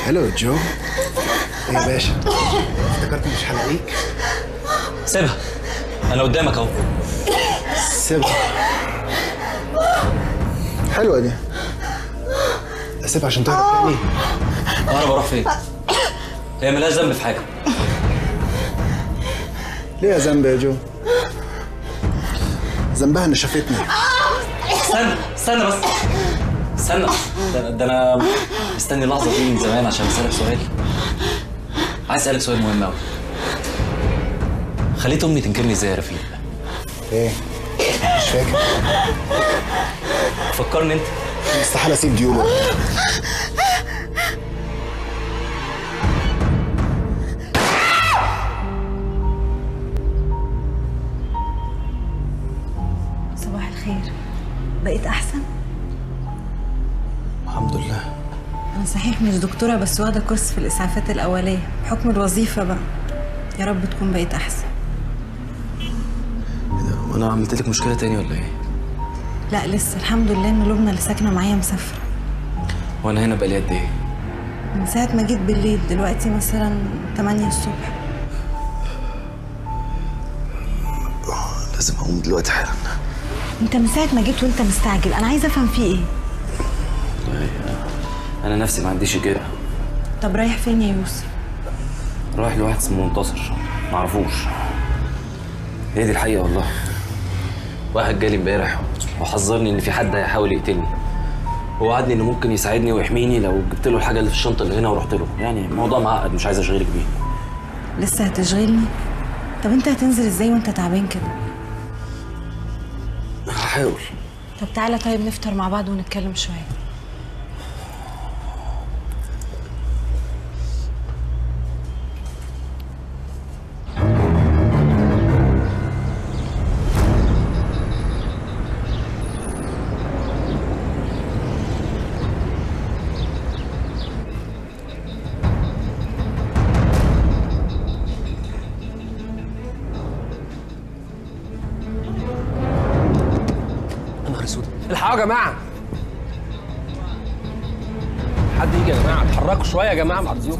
هلو جو ايه يا باشا افتكرت مش هلاقيك سيبها انا قدامك اهو سيبها حلوه دي اسيبها عشان تهرب تاني وانا بروح فين هي ملهاش ذنب في حاجه ليه ذنب يا جو ذنبها ان شافتني استنى استنى بس استنى ده, ده انا مستني اللحظه دي من زمان عشان اسالك سؤال عايز اسالك سؤال مهم قوي خليت امي تنكرني ازاي يا رفيق ايه مش فاكر فكرني انت استحاله اسيب ديولو صباح الخير بقيت احسن الحمد لله انا صحيح مش دكتوره بس واخده كورس في الاسعافات الاوليه بحكم الوظيفه بقى يا رب تكون بقيت احسن وانا عملت لك مشكله تاني ولا ايه لا لسه الحمد لله ان لبنى اللي ساكنه معايا مسافره وانا هنا بقالي قد ايه من ساعه ما جيت بالليل دلوقتي مثلا 8 الصبح لازم اقوم دلوقتي حالا انت من ساعه ما جيت وانت مستعجل انا عايزه افهم فيه ايه انا نفسي ما عنديش اجابه طب رايح فين يا يوسف رايح لواحد اسمه منتصر معرفوش هي دي الحقيقه والله واحد جالي امبارح وحذرني ان في حد هيحاول يقتلني ووعدني انه ممكن يساعدني ويحميني لو جبت له الحاجه اللي في الشنطه اللي هنا ورحت له يعني الموضوع معقد مش عايز اشغلك بيه لسه هتشغلني طب انت هتنزل ازاي وانت تعبان كده هحاول طب تعالى طيب نفطر مع بعض ونتكلم شويه يا نهار اسود الحقوا يا جماعه حد يجي يا جماعه اتحركوا شويه يا جماعه مع الضيوف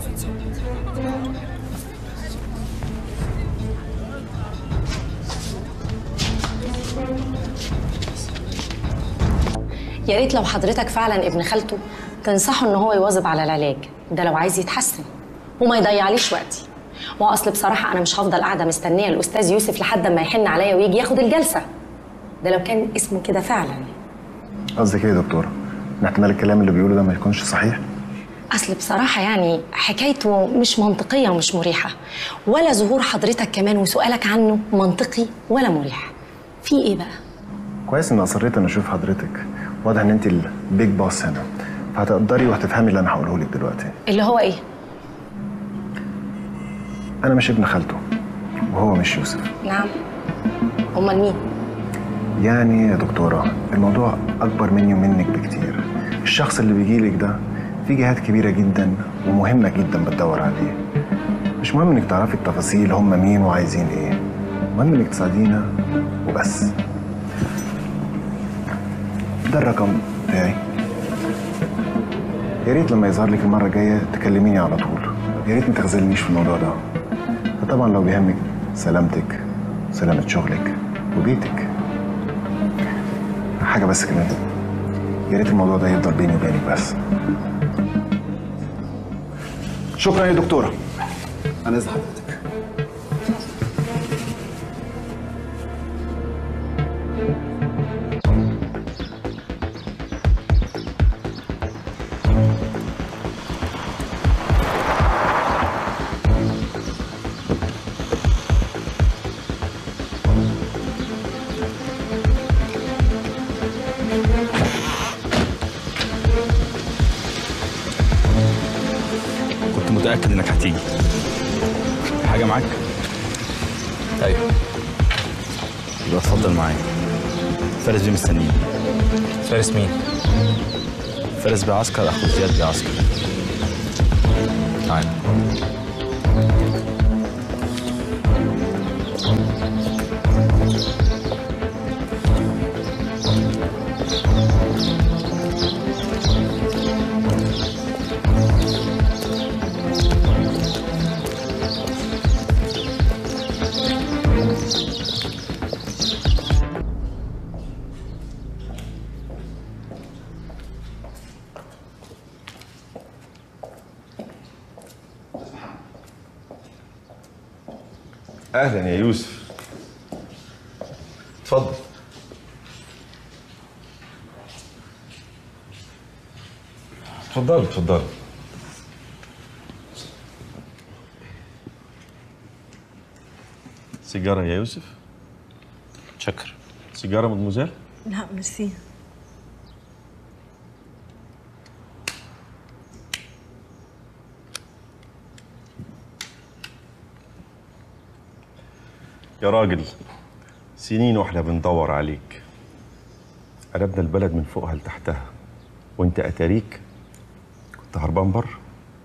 يا ريت لو حضرتك فعلا ابن خالته تنصحه ان هو يواظب على العلاج ده لو عايز يتحسن وما يضيعليش وقتي واصل بصراحه انا مش هفضل قاعده مستنيه الاستاذ يوسف لحد ما يحن عليا ويجي ياخد الجلسه ده لو كان اسمه كده فعلا قصدك ايه يا دكتوره؟ ان احتمال الكلام اللي بيقوله ده ما يكونش صحيح؟ اصل بصراحه يعني حكايته مش منطقيه ومش مريحه ولا ظهور حضرتك كمان وسؤالك عنه منطقي ولا مريح في ايه بقى كويس ان اصريت ان اشوف حضرتك واضح ان انت البيج باس هنا فهتقدري وهتفهمي اللي انا هقوله لك دلوقتي اللي هو ايه انا مش ابن خالته وهو مش يوسف نعم امال مين يعني يا دكتوره الموضوع اكبر مني ومنك بكتير الشخص اللي بيجيلك ده في جهات كبيره جدا ومهمه جدا بتدور عليه مش مهم انك تعرفي التفاصيل هم مين وعايزين ايه المهم انك تساعدينا وبس ده الرقم بتاعي يا ريت لما يظهر لك المره الجايه تكلميني على طول يا ريت ما تخذلنيش في الموضوع ده فطبعا لو بيهمك سلامتك سلامه شغلك وبيتك حاجه بس كمان يا ريت الموضوع ده يفضل بيني وبينك بس شكرا يا دكتوره انا اذن حضرتك كنت متأكد إنك هتيجي حاجة معاك؟ ايوه يبقى اتفضل معايا فارس بيه مستنيني فارس مين فارس بيه عسكر أخو زياد بيه عسكر تعال اهلا يا يوسف اتفضل اتفضل اتفضل سيجارة يا يوسف شكر سيجارة مدموزيل لا ميرسي يا راجل سنين واحنا بندور عليك قلبنا البلد من فوقها لتحتها وانت اتاريك كنت هربان بره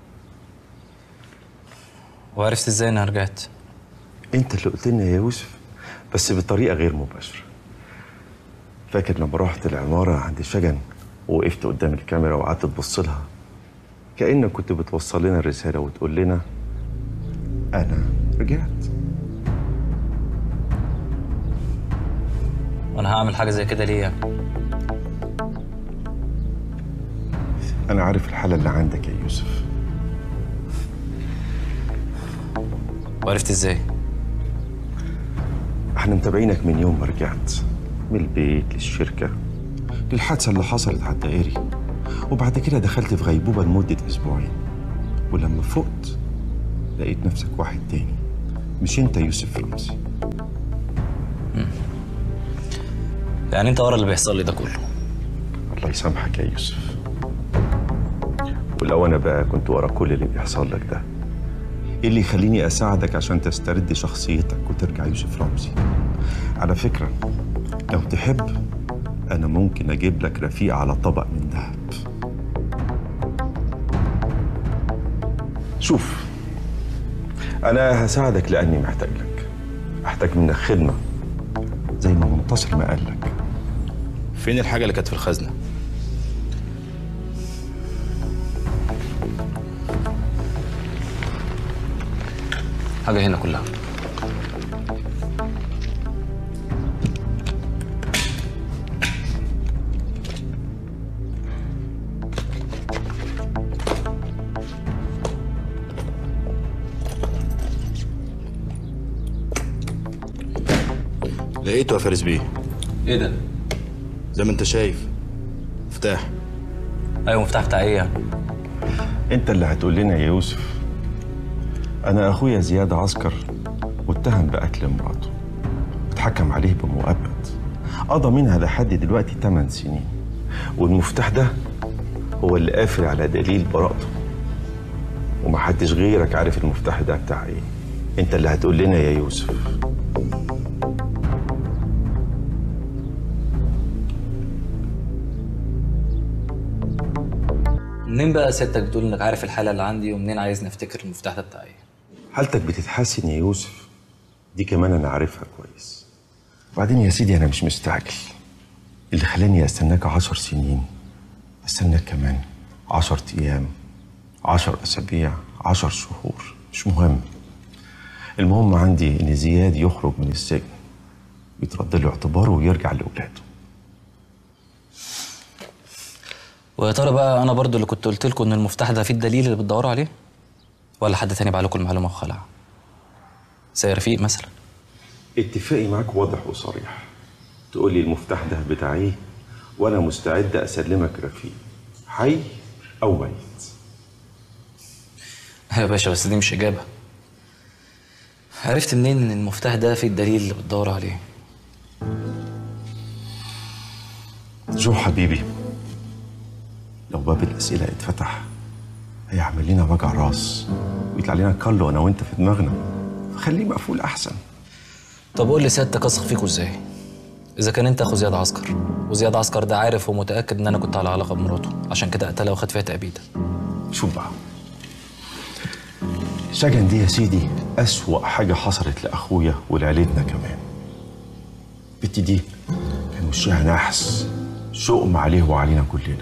وعرفت ازاي اني رجعت انت اللي قلت لنا يا يوسف بس بطريقه غير مباشره فاكر لما رحت العماره عند شجن ووقفت قدام الكاميرا وقعدت تبص لها كانك كنت بتوصل لنا الرساله وتقول لنا انا رجعت وانا هعمل حاجه زي كده ليه يعني انا عارف الحاله اللي عندك يا يوسف وعرفت ازاي احنا متابعينك من يوم ما رجعت من البيت للشركة للحادثة اللي حصلت على الدائري وبعد كده دخلت في غيبوبة لمدة أسبوعين ولما فقت لقيت نفسك واحد تاني مش انت يوسف رمزي يعني انت ورا اللي بيحصل لي ده كله الله يسامحك يا يوسف ولو انا بقى كنت ورا كل اللي بيحصل لك ده ايه اللي يخليني اساعدك عشان تسترد شخصيتك وترجع يوسف رمزي على فكرة لو تحب انا ممكن اجيب لك رفيق على طبق من ذهب شوف انا هساعدك لاني محتاج لك محتاج منك خدمة زي ما منتصر ما قال لك فين الحاجة اللي كانت في الخزنة؟ حاجه هنا كلها لقيته يا فارس بيه ايه ده زي ما انت شايف مفتاح ايوه مفتاح بتاع ايه يعني انت اللي هتقول لنا يا يوسف انا اخويا زياد عسكر متهم بقتل مراته اتحكم عليه بمؤبد قضى منها لحد دلوقتي 8 سنين والمفتاح ده هو اللي قافل على دليل براءته ومحدش غيرك عارف المفتاح ده بتاع ايه انت اللي هتقول لنا يا يوسف منين بقى سيادتك بتقول انك عارف الحاله اللي عندي ومنين عايزني افتكر المفتاح ده بتاع ايه حالتك بتتحسن يا يوسف دي كمان انا عارفها كويس وبعدين يا سيدي انا مش مستعجل اللي خلاني استناك عشر سنين استناك كمان عشر ايام عشر اسابيع عشر شهور مش مهم المهم عندي ان زياد يخرج من السجن يترد له اعتباره ويرجع لاولاده ويا ترى بقى انا برضو اللي كنت قلت لكم ان المفتاح ده فيه الدليل اللي بتدوروا عليه ولا حد تاني باع لكم المعلومه وخلع زي رفيق مثلا اتفاقي معاك واضح وصريح تقول لي المفتاح ده بتاع ايه وانا مستعد اسلمك رفيق حي او ميت يا باشا بس دي مش اجابه عرفت منين ان المفتاح ده فيه الدليل اللي بتدور عليه جو حبيبي لو باب الأسئلة اتفتح هيعمل لنا وجع راس ويطلع لنا كله أنا وأنت في دماغنا فخليه مقفول أحسن طب قول لي سيادتك اثق فيكوا ازاي اذا كان انت اخو زياد عسكر وزياد عسكر ده عارف ومتاكد ان انا كنت على علاقه بمراته عشان كده قتلها وخد فيها تأبيده شوف بقى شجن دي يا سيدي أسوأ حاجة حصلت لأخويا ولعيلتنا كمان البت دي كان وشها نحس شؤم عليه وعلينا كلنا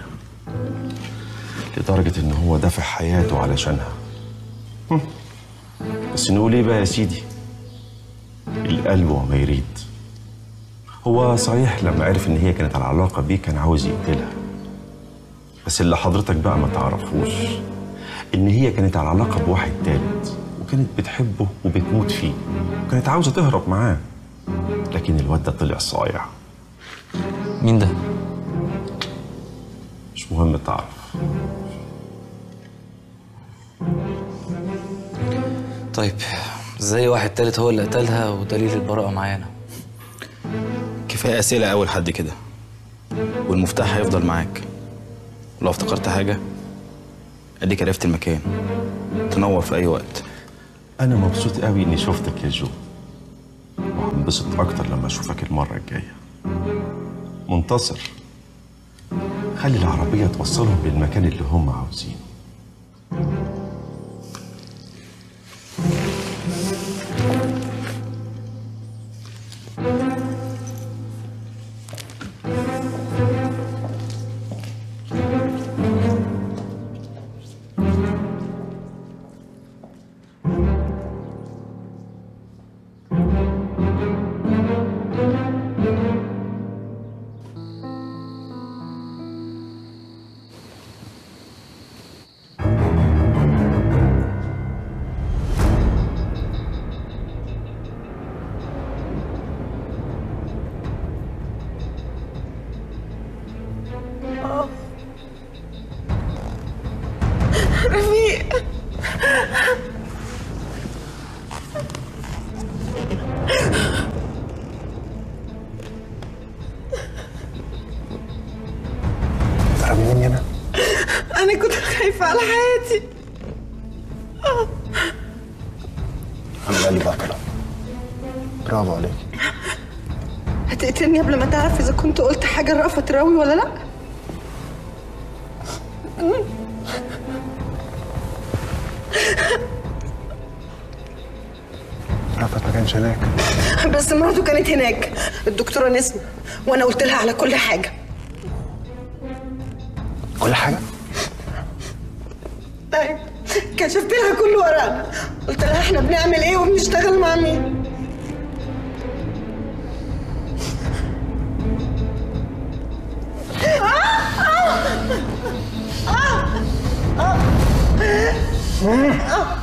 لدرجة إن هو دافع حياته علشانها هم. بس نقول إيه بقى يا سيدي القلب وما يريد هو صحيح لما عرف إن هي كانت على علاقة بيه كان عاوز يقتلها بس اللي حضرتك بقى ما تعرفوش إن هي كانت على علاقة بواحد تالت وكانت بتحبه وبتموت فيه وكانت عاوزة تهرب معاه لكن الواد ده طلع صايع مين ده؟ مش مهم تعرف طيب ازاي واحد تالت هو اللي قتلها ودليل البراءة معانا كفايه اسئله اول حد كده والمفتاح هيفضل معاك ولو افتكرت حاجه اديك عرفت المكان تنور في اي وقت أنا مبسوط قوي إني شفتك يا جو وهنبسط أكتر لما أشوفك المرة الجاية منتصر خلي العربية توصلهم للمكان اللي هم عاوزينه رفيق تهربي مني أنا انا كنت خايفه على حياتي أنا بقلب على كلام برافو عليك هتقتلني قبل ما تعرف اذا كنت قلت حاجه لرأفت راوي ولا لا رفعت ما كانش هناك بس مراته كانت هناك الدكتوره نسمة وانا قلت لها على كل حاجه كل حاجة طيب كشفت لها كل ورقنا قلت لها احنا بنعمل ايه وبنشتغل مع مين آه! آه! آه!